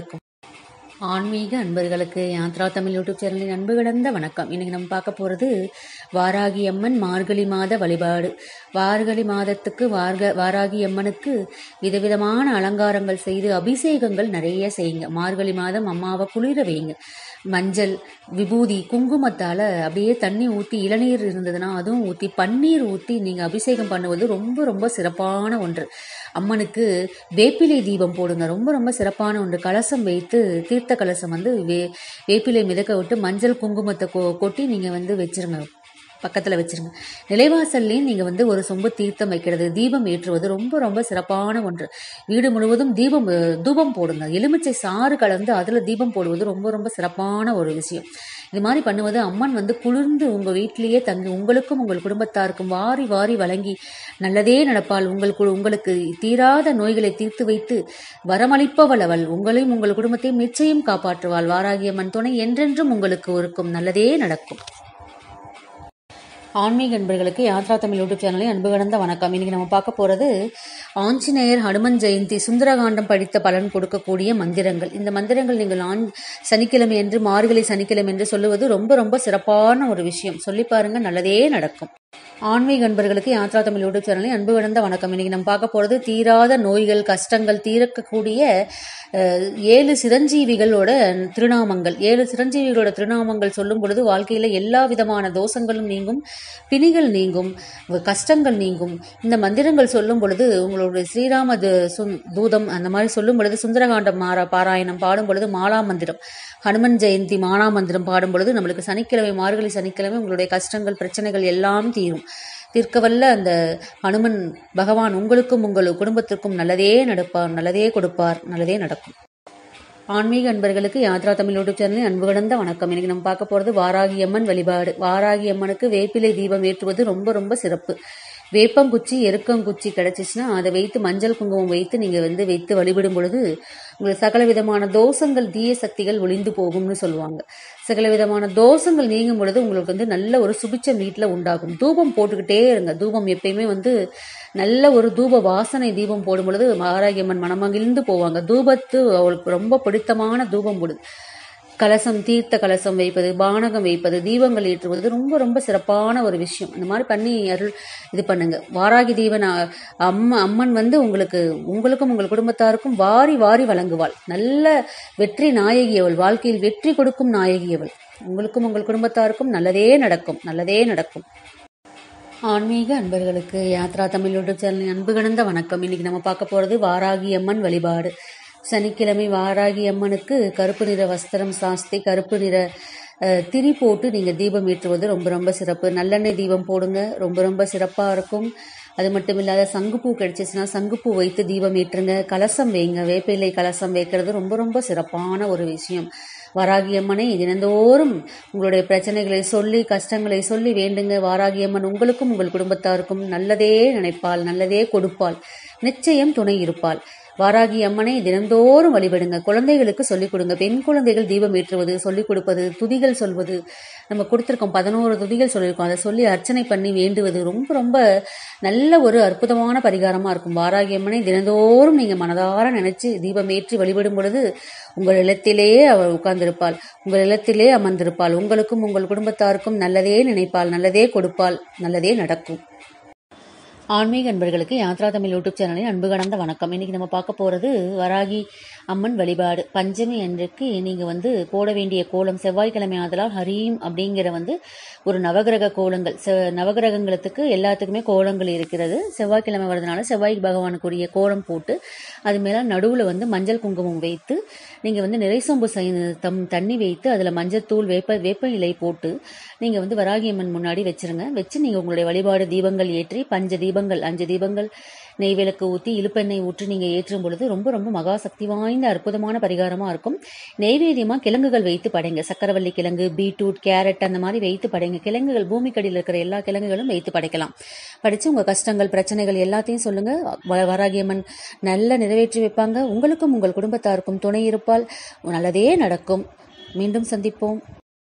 ஆன்மீக அன்பர்களுக்கு யாத்ரா தமிழ் யூடியூப் சேனலின் அன்பு கிடந்த வணக்கம் இன்னைக்கு நம்ம பார்க்க போகிறது வாராகி அம்மன் மார்கழி மாத வழிபாடு வார்கழி மாதத்துக்கு வார்க வாராகி அம்மனுக்கு விதவிதமான அலங்காரங்கள் செய்து அபிஷேகங்கள் நிறைய செய்யுங்க மார்கழி மாதம் அம்மாவை குளிர வைங்க மஞ்சள் விபூதி குங்குமத்தால் அப்படியே தண்ணி ஊற்றி இளநீர் இருந்ததுன்னா அதுவும் ஊற்றி பன்னீர் ஊற்றி நீங்கள் அபிஷேகம் பண்ணுவது ரொம்ப ரொம்ப சிறப்பான ஒன்று அம்மனுக்கு வேப்பிலை தீபம் போடுங்க ரொம்ப ரொம்ப சிறப்பான ஒன்று கலசம் வைத்து தீர்த்த கலசம் வந்து வே வேப்பிலை மிதக்க விட்டு மஞ்சள் குங்குமத்தை கொ கொட்டி நீங்கள் வந்து வச்சிருங்க பக்கத்தில் வச்சிருங்க நிலைவாசல்லையும் நீங்கள் வந்து ஒரு சொம்பு தீர்த்தம் வைக்கிறது தீபம் ஏற்றுவது ரொம்ப ரொம்ப சிறப்பான ஒன்று வீடு முழுவதும் தீபம் அஹ், தூபம் போடுங்க எலுமிச்சை சாறு கலந்து அதில் தீபம் போடுவது ரொம்ப ரொம்ப சிறப்பான ஒரு விஷயம் இது மாதிரி பண்ணுவது அம்மன் வந்து குளிர்ந்து உங்கள் வீட்டிலேயே தங்கி உங்களுக்கும் உங்கள் குடும்பத்தாருக்கும் வாரி வாரி வழங்கி நல்லதே நடப்பால் உங்கள் கு- உங்களுக்கு தீராத நோய்களை தீர்த்து வைத்து வரமளிப்பவள் அவள் உங்களையும் உங்கள் குடும்பத்தையும் நிச்சயம் காப்பாற்றுவாள் வாராகியம்மன் துணை என்றென்றும் உங்களுக்கு இருக்கும் நல்லதே நடக்கும் ஆன்மீக அன்பர்களுக்கு யாத்ரா தமிழ் யூடியூப் சேனலில் அன்பு கடந்த வணக்கம் இன்னைக்கு நம்ம பார்க்க போகிறது ஆஞ்சநேயர் ஹனுமன் ஜெயந்தி சுந்தரகாண்டம் படித்த பலன் கொடுக்கக்கூடிய மந்திரங்கள் இந்த மந்திரங்கள் நீங்கள் ஆண் சனிக்கிழமை என்று மார்கழி சனிக்கிழமை என்று சொல்லுவது ரொம்ப ரொம்ப சிறப்பான ஒரு விஷயம் சொல்லி பாருங்க நல்லதே நடக்கும் ஆன்மீக அன்பர்களுக்கு யாத்ரா தமிழ் யூடியூப் சேனலில் அன்பு கடந்த வணக்கம் இன்னைக்கு நம்ம பார்க்க போகிறது தீராத நோய்கள் கஷ்டங்கள் தீர்க்கக்கூடிய அஹ், ஏழு சிரஞ்சீவிகளோட திருநாமங்கள் ஏழு சிரஞ்சீவிகளோட திருநாமங்கள் சொல்லும் பொழுது வாழ்க்கையில் எல்லா விதமான தோஷங்களும் நீங்கும் பிணிகள் நீங்கும் வ- கஷ்டங்கள் நீங்கும் இந்த மந்திரங்கள் சொல்லும் பொழுது உங்களுடைய ஸ்ரீராம து- சுந்- தூதம் அந்த மாதிரி சொல்லும் பொழுது சுந்தரகாண்டம் மாறா பாராயணம் பாடும் பொழுது மாலா மந்திரம் ஹனுமன் ஜெயந்தி மாலா மந்திரம் பாடும் பொழுது நம்மளுக்கு சனிக்கிழமை மார்கழி சனிக்கிழமை உங்களுடைய கஷ்டங்கள் பிரச்சனைகள் எல்லாம் தீரும் தீர்க்கவல்ல அந்த ஹனுமன் பகவான் உங்களுக்கும் உங்கள் குடும்பத்திற்கும் நல்லதே நடப்பார் நல்லதே கொடுப்பார் நல்லதே நடக்கும் ஆன்மீக அன்பர்களுக்கு யாத்ரா தமிழ் யூடியூப் சேனலில் அன்பு கடந்த வணக்கம் இன்னைக்கு நம்ம பார்க்க போகிறது வாராகி அம்மன் வழிபாடு வாராகி அம்மனுக்கு வேப்பிலை தீபம் ஏற்றுவது ரொம்ப ரொம்ப சிறப்பு வேப்பங்குச்சி எருக்கங்குச்சி கிடைச்சிச்சுன்னா அதை வைத்து மஞ்சள் குங்குமம் வைத்து நீங்கள் வந்து வைத்து வழிபடும் பொழுது உங்களுக்கு சகல விதமான தோஷங்கள் தீய சக்திகள் ஒளிந்து போகும்னு சொல்லுவாங்க சகல விதமான தோஷங்கள் நீங்கும் பொழுது உங்களுக்கு வந்து நல்ல ஒரு சுபிச்சம் வீட்டில் உண்டாகும் தூபம் போட்டுக்கிட்டே இருங்க தூபம் எப்பயுமே வந்து நல்ல ஒரு தூப வாசனை தீபம் போடும் பொழுது ஆரோக்கியம்மன் மனமகிழ்ந்து போவாங்க தூபத்து அவளுக்கு ரொம்ப பிடித்தமான தூபம் போடுது கலசம் தீர்த்த கலசம் வைப்பது பானகம் வைப்பது தீபங்கள் ஏற்றுவது ரொம்ப ரொம்ப சிறப்பான ஒரு விஷயம் அந்த மாதிரி பண்ணி அருள் இது பண்ணுங்க வாராகி தீபன் அ- அம்மா அம்மன் வந்து உங்களுக்கு உங்களுக்கும் உங்கள் குடும்பத்தாருக்கும் வாரி வாரி வழங்குவாள் நல்ல வெற்றி நாயகி அவள் வாழ்க்கையில் வெற்றி கொடுக்கும் நாயகி அவள் உங்களுக்கும் உங்கள் குடும்பத்தாருக்கும் நல்லதே நடக்கும் நல்லதே நடக்கும் ஆன்மீக அன்பர்களுக்கு யாத்ரா தமிழ் யூடியூப் சேனலின் அன்பு கடந்த வணக்கம் இன்னைக்கு நம்ம பார்க்க போகிறது வாராகி அம்மன் வழிபாடு சனிக்கிழமை வாராகி அம்மனுக்கு கருப்பு நிற வஸ்திரம் சாஸ்தி கருப்பு நிற அஹ், திரி போட்டு நீங்கள் தீபம் ஏற்றுவது ரொம்ப ரொம்ப சிறப்பு நல்லெண்ணெய் தீபம் போடுங்க ரொம்ப ரொம்ப சிறப்பாக இருக்கும் அது மட்டும் இல்லாத சங்குப்பூ கிடைச்சிச்சுன்னா சங்குப்பூ வைத்து தீபம் ஏற்றுங்க கலசம் வைங்க வேப்பிலை கலசம் வைக்கிறது ரொம்ப ரொம்ப சிறப்பான ஒரு விஷயம் வாராகியம்மனை தினந்தோறும் உங்களுடைய பிரச்சனைகளை சொல்லி கஷ்டங்களை சொல்லி வேண்டுங்க வாராகியம்மன் உங்களுக்கும் உங்கள் குடும்பத்தாருக்கும் நல்லதே நினைப்பாள் நல்லதே கொடுப்பாள் நிச்சயம் துணை இருப்பாள் வாராகி அம்மனை தினந்தோறும் வழிபடுங்க குழந்தைகளுக்கு சொல்லிக் கொடுங்க பெண் குழந்தைகள் தீபம் ஏற்றுவது சொல்லிக் கொடுப்பது துதிகள் சொல்வது நம்ம கொடுத்துருக்கோம் பதினோரு துதிகள் சொல்லியிருக்கோம் அதை சொல்லி அர்ச்சனை பண்ணி வேண்டுவது ரொம்ப ரொம்ப நல்ல ஒரு அற்புதமான பரிகாரமாக இருக்கும் வாராகி அம்மனை தினந்தோறும் நீங்கள் மனதார நினைச்சு தீபம் ஏற்றி வழிபடும் பொழுது உங்கள் இல்லத்திலேயே அவள் உட்கார்ந்திருப்பாள் உங்கள் இல்லத்திலே அமர்ந்திருப்பாள் உங்களுக்கும் உங்கள் குடும்பத்தாருக்கும் நல்லதே நினைப்பாள் நல்லதே கொடுப்பாள் நல்லதே நடக்கும் ஆன்மீக அன்பர்களுக்கு யாத்ரா தமிழ் யூடியூப் சேனலின் அன்பு கடந்த வணக்கம் இன்னைக்கு நம்ம பார்க்க போகிறது வராகி அம்மன் வழிபாடு பஞ்சமி அன்றைக்கு நீங்கள் வந்து போட வேண்டிய கோலம் செவ்வாய்க்கிழமை ஆதலால் ஹரீம் அப்படிங்கிற வந்து ஒரு நவகிரக கோலங்கள் செ நவகிரகங்களுக்கு எல்லாத்துக்குமே கோலங்கள் இருக்கிறது செவ்வாய்க்கிழமை வரதுனால செவ்வாய் பகவானுக்குரிய கோலம் போட்டு அது மேலே நடுவில் வந்து மஞ்சள் குங்குமம் வைத்து நீங்கள் வந்து நிறைசொம்பு செய் தம் தண்ணி வைத்து அதில் மஞ்சள் தூள் வேப்ப வேப்ப இலை போட்டு நீங்கள் வந்து வராகி அம்மன் முன்னாடி வச்சிருங்க வச்சு நீங்கள் உங்களுடைய வழிபாடு தீபங்கள் ஏற்றி பஞ்ச தீபங்கள் அஞ்சு தீபங்கள் நெய் விளக்கு ஊற்றி இழுப்பெண்ணெய் ஊற்றி நீங்கள் ஏற்றும் பொழுது ரொம்ப ரொம்ப மகா சக்தி வாய்ந்த அற்புதமான பரிகாரமாக இருக்கும் நெய்வேத்தியமாக கிழங்குகள் வைத்து படைங்க சக்கரவள்ளி கிழங்கு பீட்ரூட் கேரட் அந்த மாதிரி வைத்து படைங்க கிழங்குகள் பூமிக்கடியில் இருக்கிற எல்லா கிழங்குகளும் வைத்து படைக்கலாம் படித்து உங்கள் கஷ்டங்கள் பிரச்சனைகள் எல்லாத்தையும் சொல்லுங்கள் வ- வராகியம்மன் நல்ல நிறைவேற்றி வைப்பாங்க உங்களுக்கும் உங்கள் குடும்பத்தாருக்கும் துணை இருப்பால் நல்லதே நடக்கும் மீண்டும் சந்திப்போம்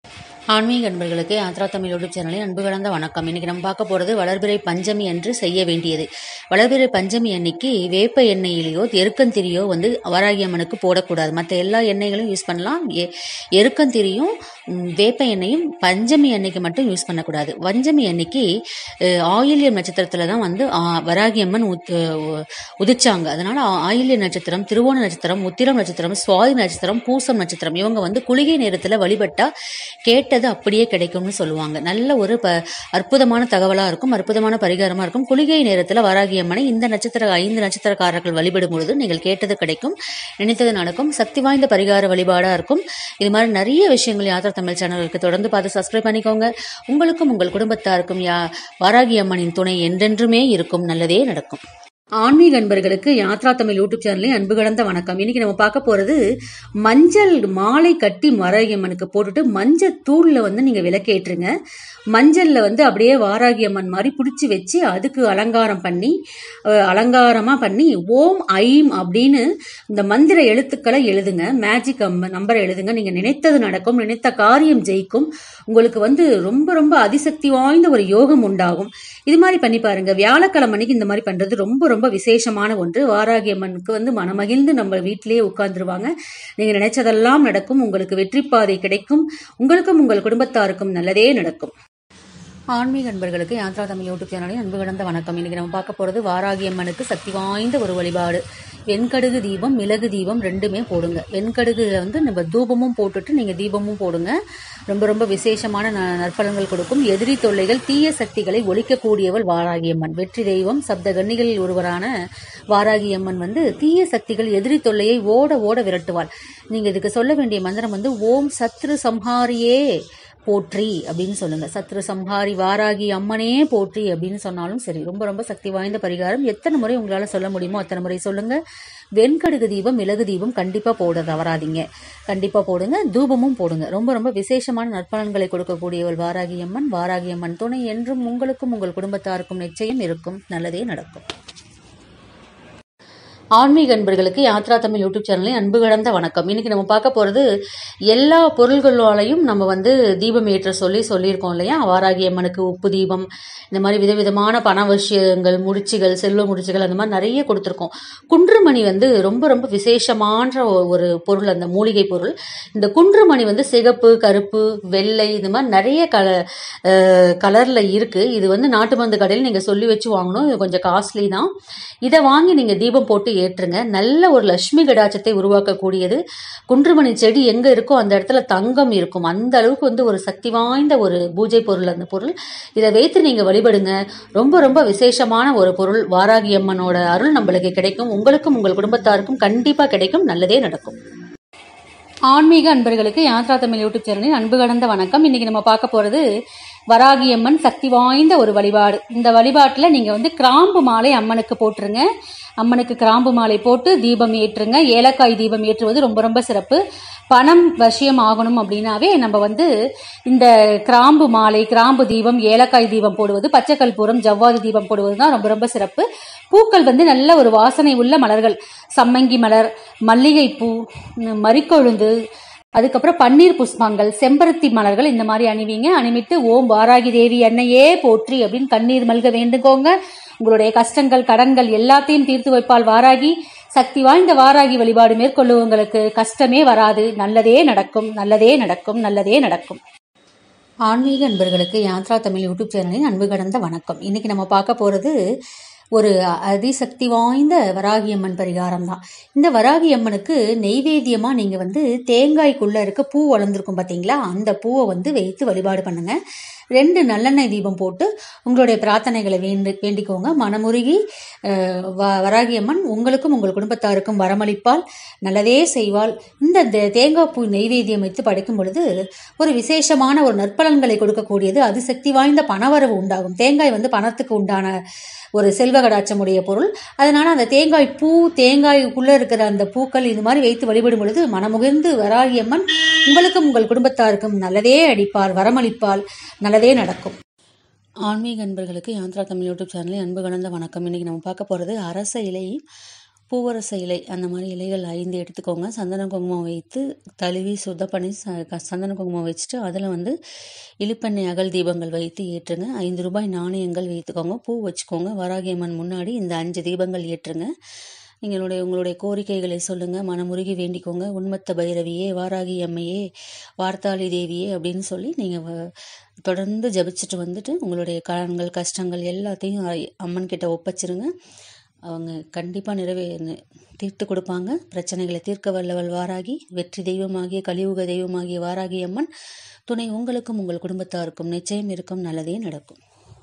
ஆன்மீக அன்பர்களுக்கு யாத்ரா தமிழ் யூடியூப் சேனலில் அன்பு கலந்த வணக்கம் இன்னைக்கு நம்ம பார்க்க போகிறது வளர்பிறை பஞ்சமி அன்று செய்ய வேண்டியது வளர்பிறை பஞ்சமி அன்னைக்கு வேப்ப எண்ணெயிலையோ எருக்கந்திரியோ வந்து வராகி அம்மனுக்கு போடக்கூடாது மற்ற எல்லா எண்ணெய்களும் யூஸ் பண்ணலாம் எ- எருக்கந்திரியும் ம், வேப்ப எண்ணெயும் பஞ்சமி அன்னைக்கு மட்டும் யூஸ் பண்ணக்கூடாது பஞ்சமி அன்னைக்கு அஹ், ஆயில்யம் நட்சத்திரத்தில் தான் வந்து ஆ, வராகி அம்மன் உத்- உ- உதிச்சாங்க அதனால ஆ- ஆயில்ய நட்சத்திரம் திருவோண நட்சத்திரம் உத்திரம் நட்சத்திரம் சுவாதி நட்சத்திரம் பூசம் நட்சத்திரம் இவங்க வந்து குளிகை நேரத்தில் வழிபட்டா கேட்டது அப்படியே கிடைக்கும்னு சொல்லுவாங்க நல்ல ஒரு ப அற்புதமான தகவலாக இருக்கும் அற்புதமான பரிகாரமாக இருக்கும் குளிகை நேரத்தில் வராகி அம்மனை இந்த நட்சத்திர ஐந்து நட்சத்திரக்காரர்கள் வழிபடும் பொழுது நீங்கள் கேட்டது கிடைக்கும் நினைத்தது நடக்கும் சக்தி வாய்ந்த பரிகார வழிபாடாக இருக்கும் இது மாதிரி நிறைய விஷயங்கள் யாத்திரை தமிழ் சேனலுக்கு தொடர்ந்து பார்த்து சப்ஸ்கிரைப் பண்ணிக்கோங்க உங்களுக்கும் உங்கள் குடும்பத்தாருக்கும் யா வாராகி அம்மனின் துணை என்றென்றுமே இருக்கும் நல்லதே நடக்கும் ஆன்மீக அன்பர்களுக்கு யாத்ரா தமிழ் யூடியூப் சேனலில் அன்பு கடந்த வணக்கம் இன்னைக்கு நம்ம பார்க்க போறது மஞ்சள் மாலை கட்டி மராகியம்மனுக்கு போட்டுட்டு மஞ்சள் தூள்ல வந்து நீங்க விளக்கேற்றுங்க மஞ்சள்ல வந்து அப்படியே வாராகி அம்மன் மாதிரி பிடிச்சி வச்சு அதுக்கு அலங்காரம் பண்ணி அஹ், அலங்காரமா பண்ணி ஓம் ஐம் அப்படின்னு இந்த மந்திர எழுத்துக்களை எழுதுங்க மேஜிக் நம்பரை எழுதுங்க நீங்க நினைத்தது நடக்கும் நினைத்த காரியம் ஜெயிக்கும் உங்களுக்கு வந்து ரொம்ப ரொம்ப அதிசக்தி வாய்ந்த ஒரு யோகம் உண்டாகும் இது மாதிரி பண்ணி பாருங்க வியாழக்கிழமை அன்னைக்கு இந்த மாதிரி பண்றது ரொம்ப ரொம்ப விசேஷமான ஒன்று வாராகி அம்மனுக்கு வந்து மனமகிழ்ந்து நம்ம வீட்டிலேயே உட்கார்ந்துருவாங்க நீங்க நினைச்சதெல்லாம் நடக்கும் உங்களுக்கு வெற்றி பாதை கிடைக்கும் உங்களுக்கும் உங்கள் குடும்பத்தாருக்கும் நல்லதே நடக்கும் ஆன்மீக அன்பர்களுக்கு யாத்ரா தமிழ் யூடியூப் சேனலில் அன்பு கடந்த வணக்கம் இன்னைக்கு நம்ம பார்க்க போறது வாராகி அம்மனுக்கு சக்தி வாய்ந்த ஒரு வழிபாடு வெண்கடுகு தீபம் மிளகு தீபம் ரெண்டுமே போடுங்க வெண்கடுகுல வந்து நம்ம தூபமும் போட்டுட்டு நீங்க தீபமும் போடுங்க ரொம்ப ரொம்ப விசேஷமான ந- நற்பலன்கள் கொடுக்கும் எதிரி தொல்லைகள் தீய சக்திகளை ஒழிக்கக்கூடியவள் வாராகி அம்மன் வெற்றி தெய்வம் சப்த கன்னிகளில் ஒருவரான வாராகி அம்மன் வந்து தீய சக்திகள் எதிரி தொல்லையை ஓட ஓட விரட்டுவாள் நீங்க இதுக்கு சொல்ல வேண்டிய மந்திரம் வந்து ஓம் சத்ரு சம்ஹாரியே போற்றி அப்படின்னு சொல்லுங்க சத்ரு சம்ஹாரி வாராகி அம்மனே போற்றி அப்படின்னு சொன்னாலும் சரி ரொம்ப ரொம்ப சக்தி வாய்ந்த பரிகாரம் எத்தனை முறை உங்களால சொல்ல முடியுமோ அத்தனை முறை சொல்லுங்க வெண்கடுகு தீபம் மிளகு தீபம் கண்டிப்பா போட தவறாதீங்க கண்டிப்பா போடுங்க தூபமும் போடுங்க ரொம்ப ரொம்ப விசேஷமான நற்பலன்களை கொடுக்கக்கூடியவள் வாராகி அம்மன் வாராகி அம்மன் துணை என்றும் உங்களுக்கும் உங்கள் குடும்பத்தாருக்கும் நிச்சயம் இருக்கும் நல்லதே நடக்கும் ஆன்மீக அன்பர்களுக்கு யாத்ரா தமிழ் யூடியூப் சேனலில் அன்பு கடந்த வணக்கம் இன்னைக்கு நம்ம பார்க்க போகிறது எல்லா பொருள்களாலையும் நம்ம வந்து தீபம் ஏற்ற சொல்லி சொல்லியிருக்கோம் இல்லையா வாராகி அம்மனுக்கு உப்பு தீபம் இந்த மாதிரி விதவிதமான பண விஷயங்கள் முடிச்சுகள் செல்வ முடிச்சுகள் அந்த மாதிரி நிறைய கொடுத்துருக்கோம் குன்றுமணி வந்து ரொம்ப ரொம்ப விசேஷமான ஒ- ஒரு பொருள் அந்த மூலிகை பொருள் இந்த குன்றுமணி வந்து சிகப்பு கருப்பு வெள்ளை இந்த மாதிரி நிறைய கல கலரில் இருக்குது இது வந்து நாட்டு மருந்து கடையில் நீங்கள் சொல்லி வச்சு வாங்கணும் இது கொஞ்சம் காஸ்ட்லி தான் இதை வாங்கி நீங்கள் தீபம் போட்டு ஏற்றுங்க நல்ல ஒரு லட்சுமி கடாச்சத்தை உருவாக்கக்கூடியது குன்றுமணி செடி எங்கே இருக்கோ அந்த இடத்துல தங்கம் இருக்கும் அந்த அளவுக்கு வந்து ஒரு சக்தி வாய்ந்த ஒரு பூஜை பொருள் அந்த பொருள் இதை வைத்து நீங்கள் வழிபடுங்க ரொம்ப ரொம்ப விசேஷமான ஒரு பொருள் வாராகி அம்மனோட அருள் நம்மளுக்கு கிடைக்கும் உங்களுக்கும் உங்கள் குடும்பத்தாருக்கும் கண்டிப்பாக கிடைக்கும் நல்லதே நடக்கும் ஆன்மீக அன்பர்களுக்கு யாத்ரா தமிழ் யூடியூப் சேனலில் அன்பு கடந்த வணக்கம் இன்னைக்கு நம்ம பார்க்க போறது வராகியம்மன் சக்தி வாய்ந்த ஒரு வழிபாடு இந்த வழிபாட்டில் நீங்கள் வந்து கிராம்பு மாலை அம்மனுக்கு போட்டுருங்க அம்மனுக்கு கிராம்பு மாலை போட்டு தீபம் ஏற்றுங்க ஏலக்காய் தீபம் ஏற்றுவது ரொம்ப ரொம்ப சிறப்பு பணம் வசியம் ஆகணும் அப்படின்னாவே நம்ம வந்து இந்த கிராம்பு மாலை கிராம்பு தீபம் ஏலக்காய் தீபம் போடுவது பச்சை கற்பூரம் ஜவ்வாது தீபம் போடுவது தான் ரொம்ப ரொம்ப சிறப்பு பூக்கள் வந்து நல்ல ஒரு வாசனை உள்ள மலர்கள் சம்மங்கி மலர் மல்லிகைப்பூ ம், மரிக்கொழுந்து அதுக்கப்புறம் பன்னீர் புஷ்பங்கள் செம்பருத்தி மலர்கள் இந்த மாதிரி அணிவிங்க அணிவித்து ஓம் வாராகி தேவி என்னையே போற்றி அப்படின்னு கண்ணீர் மல்க வேண்டுகோங்க உங்களுடைய கஷ்டங்கள் கடன்கள் எல்லாத்தையும் தீர்த்து வைப்பால் வாராகி சக்தி வாய்ந்த வாராகி வழிபாடு மேற்கொள்ளுவங்களுக்கு கஷ்டமே வராது நல்லதே நடக்கும் நல்லதே நடக்கும் நல்லதே நடக்கும் ஆன்மீக அன்பர்களுக்கு யாத்ரா தமிழ் யூடியூப் சேனலின் அன்பு கடந்த வணக்கம் இன்னைக்கு நம்ம பார்க்க போகிறது ஒரு அதிசக்தி வாய்ந்த வராகியம்மன் பரிகாரம் தான் இந்த வராகியம்மனுக்கு நெய்வேத்தியமாக நீங்கள் வந்து தேங்காய்க்குள்ளே இருக்க பூ வளர்ந்துருக்கும் பார்த்தீங்களா அந்த பூவை வந்து வைத்து வழிபாடு பண்ணுங்க ரெண்டு நல்லெண்ணெய் தீபம் போட்டு உங்களுடைய பிரார்த்தனைகளை வேண்டி வேண்டிக்கோங்க மனமுருகி அஹ், வ- வராகியம்மன் உங்களுக்கும் உங்கள் குடும்பத்தாருக்கும் வரமளிப்பால் நல்லதே செய்வாள் இந்த தே- தேங்காய் பூ நெய்வேத்தியம் வைத்து படைக்கும் பொழுது ஒரு விசேஷமான ஒரு நற்பலன்களை கொடுக்கக்கூடியது அதிசக்தி வாய்ந்த பணவரவு உண்டாகும் தேங்காய் வந்து பணத்துக்கு உண்டான ஒரு செல்வ கடாட்சமுடைய பொருள் அதனால அந்த தேங்காய் பூ தேங்காய்க்குள்ள இருக்கிற அந்த பூக்கள் இது மாதிரி வைத்து வழிபடும் பொழுது மனமுகிர்ந்து வராகியம்மன் உங்களுக்கும் உங்கள் குடும்பத்தாருக்கும் நல்லதே அடிப்பார் வரமளிப்பால் நல்லதே நடக்கும் ஆன்மீக அன்பர்களுக்கு யாத்ரா தமிழ் யூடியூப் சேனலில் அன்பு கலந்த வணக்கம் இன்னைக்கு நம்ம பார்க்க போகிறது அரச இலை பூவரச இலை அந்த மாதிரி இலைகள் ஐந்து எடுத்துக்கோங்க சந்தன குங்குமம் வைத்து தழுவி சுத்தம் பண்ணி ச- க- சந்தன குங்குமம் வச்சுட்டு அதில் வந்து இழுப்பெண்ணெய் அகல் தீபங்கள் வைத்து ஏற்றுங்க ஐந்து ரூபாய் நாணயங்கள் வைத்துக்கோங்க பூ வச்சுக்கோங்க வராகியம்மன் முன்னாடி இந்த அஞ்சு தீபங்கள் ஏற்றுங்க எங்களுடைய உங்களுடைய கோரிக்கைகளை சொல்லுங்கள் மனமுருகி வேண்டிக்கோங்க உண்மத்த பைரவியே வாராகி அம்மையே வார்த்தாளி தேவியே அப்படின்னு சொல்லி நீங்கள் தொடர்ந்து ஜெபிச்சுட்டு வந்துட்டு உங்களுடைய கடன்கள் கஷ்டங்கள் எல்லாத்தையும் ஐ- அம்மன் கிட்ட ஒப்பச்சிருங்க அவங்க கண்டிப்பாக நிறைவே நி- தீர்த்து கொடுப்பாங்க பிரச்சனைகளை தீர்க்க வல்லவள் வாராகி வெற்றி தெய்வமாகிய கலியுக தெய்வமாகிய வாராகி அம்மன் துணை உங்களுக்கும் உங்கள் குடும்பத்தாருக்கும் நிச்சயம் இருக்கும் நல்லதே நடக்கும்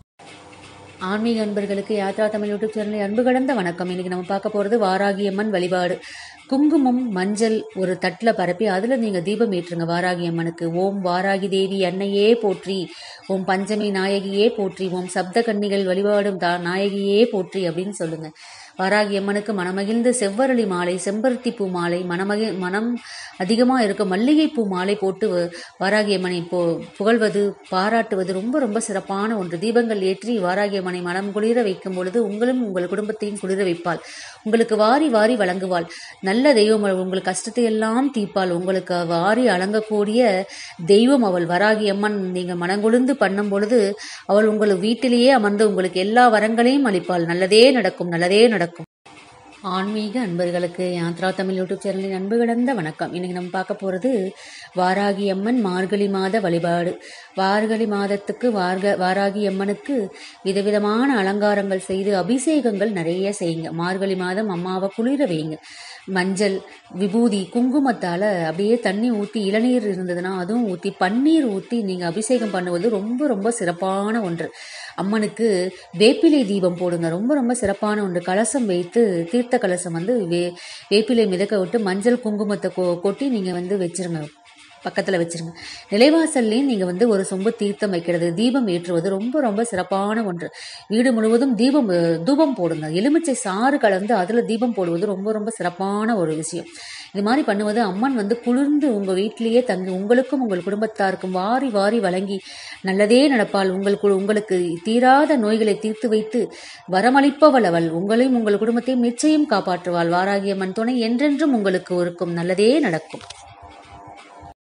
ஆன்மீக அன்பர்களுக்கு யாத்ரா தமிழ் யூடியூப் சேனலில் அன்பு கடந்த வணக்கம் இன்னைக்கு நம்ம பார்க்க போகிறது வாராகியம்மன் வழிபாடு குங்குமம் மஞ்சள் ஒரு தட்டில் பரப்பி அதில் நீங்கள் தீபம் ஏற்றுங்க வாராகி அம்மனுக்கு ஓம் வாராகி தேவி அன்னையே போற்றி ஓம் பஞ்சமி நாயகியே போற்றி ஓம் சப்த கன்னிகள் வழிபாடும் தா நாயகியே போற்றி அப்படின்னு சொல்லுங்க வாராகி அம்மனுக்கு மனமகிழ்ந்து செவ்வரளி மாலை செம்பருத்தி பூ மாலை மனமகி மனம் அதிகமாக இருக்க மல்லிகைப்பூ மாலை போட்டு வ- வாராகி அம்மனை போ புகழ்வது பாராட்டுவது ரொம்ப ரொம்ப சிறப்பான ஒன்று தீபங்கள் ஏற்றி வாராகி அம்மனை மனம் குளிர வைக்கும் பொழுது உங்களும் உங்கள் குடும்பத்தையும் குளிர வைப்பாள் உங்களுக்கு வாரி வாரி வழங்குவாள் நல்ல தெய்வம் அவள் உங்கள் கஷ்டத்தை எல்லாம் தீர்ப்பாள் உங்களுக்கு வாரி அலங்கக்கூடிய தெய்வம் அவள் வராகி அம்மன் நீங்கள் மனங்குளிர்ந்து பண்ணும் பொழுது அவள் உங்கள் வீட்டிலேயே அமர்ந்து உங்களுக்கு எல்லா வரங்களையும் அளிப்பாள் நல்லதே நடக்கும் நல்லதே நடக்கும் ஆன்மீக அன்பர்களுக்கு யாத்ரா தமிழ் யூடியூப் சேனலின் அன்பு கடந்த வணக்கம் இன்னைக்கு நம்ம பார்க்க போகிறது வாராகி அம்மன் மார்கழி மாத வழிபாடு வார்கழி மாதத்துக்கு வார்க வாராகி அம்மனுக்கு விதவிதமான அலங்காரங்கள் செய்து அபிஷேகங்கள் நிறைய செய்யுங்க மார்கழி மாதம் அம்மாவை குளிர வைங்க மஞ்சள் விபூதி குங்குமத்தால் அப்படியே தண்ணி ஊற்றி இளநீர் இருந்ததுன்னா அதுவும் ஊற்றி பன்னீர் ஊற்றி நீங்கள் அபிஷேகம் பண்ணுவது ரொம்ப ரொம்ப சிறப்பான ஒன்று அம்மனுக்கு வேப்பிலை தீபம் போடுங்க ரொம்ப ரொம்ப சிறப்பான ஒன்று கலசம் வைத்து தீர்த்த கலசம் வந்து வே வேப்பிலை மிதக்க விட்டு மஞ்சள் குங்குமத்தை கொ கொட்டி நீங்கள் வந்து வச்சிருங்க பக்கத்தில் வச்சிருங்க நிலைவாசல்லையும் நீங்கள் வந்து ஒரு சொம்பு தீர்த்தம் வைக்கிறது தீபம் ஏற்றுவது ரொம்ப ரொம்ப சிறப்பான ஒன்று வீடு முழுவதும் தீபம் அஹ், தூபம் போடுங்க எலுமிச்சை சாறு கலந்து அதில் தீபம் போடுவது ரொம்ப ரொம்ப சிறப்பான ஒரு விஷயம் இது மாதிரி பண்ணுவது அம்மன் வந்து குளிர்ந்து உங்கள் வீட்டிலேயே தங்கி உங்களுக்கும் உங்கள் குடும்பத்தாருக்கும் வாரி வாரி வழங்கி நல்லதே நடப்பால் உங்கள் கு- உங்களுக்கு தீராத நோய்களை தீர்த்து வைத்து வரமளிப்பவள் அவள் உங்களையும் உங்கள் குடும்பத்தையும் நிச்சயம் காப்பாற்றுவாள் வாராகியம்மன் துணை என்றென்றும் உங்களுக்கு இருக்கும் நல்லதே நடக்கும்